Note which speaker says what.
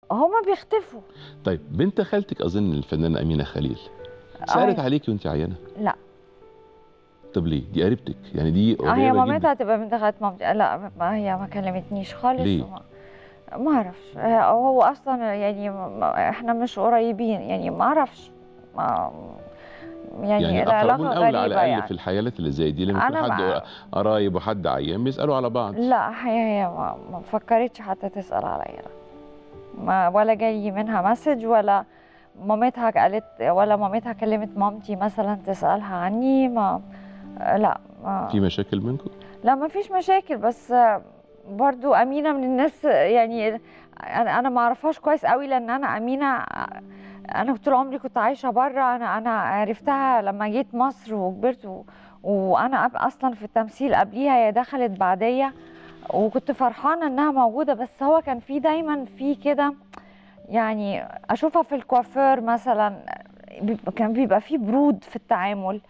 Speaker 1: هما بيختفوا
Speaker 2: طيب بنت خالتك اظن الفنانه امينه خليل سالت
Speaker 1: آه.
Speaker 2: عليكي وانت عيانه
Speaker 1: لا
Speaker 2: طب ليه دي قريبتك يعني دي
Speaker 1: آه، هي
Speaker 2: قريبة
Speaker 1: مامتها
Speaker 2: جدا
Speaker 1: تبقى بنت خالة مامتي لا ما هي ما كلمتنيش خالص
Speaker 2: ليه؟
Speaker 1: وما- ما اعرفش آه، هو اصلا يعني ما- احنا مش قريبين يعني ما اعرفش ما يعني,
Speaker 2: يعني
Speaker 1: العلاقه
Speaker 2: اقربون اولى على
Speaker 1: غريبه
Speaker 2: الاقل
Speaker 1: يعني
Speaker 2: في الحالات اللي زي دي لما يكون
Speaker 1: أنا
Speaker 2: حد
Speaker 1: مع-
Speaker 2: قرايب وحد عيان بيسالوا على بعض
Speaker 1: لا هي هي ما, ما فكرتش حتى تسأل عليا لا. ما ولا جاي منها مسج ولا مامتها قالت ولا مامتها كلمت مامتي مثلا تسألها عني ما لا ما
Speaker 2: في مشاكل منكم
Speaker 1: لا ما فيش مشاكل بس برضو أمينة من الناس يعني أنا أنا ما أعرفهاش كويس قوي لأن أنا أمينة أنا طول عمري كنت عايشة بره أنا أنا عرفتها لما جيت مصر وكبرت و... وأنا أب- أصلا في التمثيل قبليها هي دخلت بعدية وكنت فرحانة إنها موجودة بس هو كان في دايما في كده يعني أشوفها في الكوافير مثلا بيبقى- كان بيبقى في برود في التعامل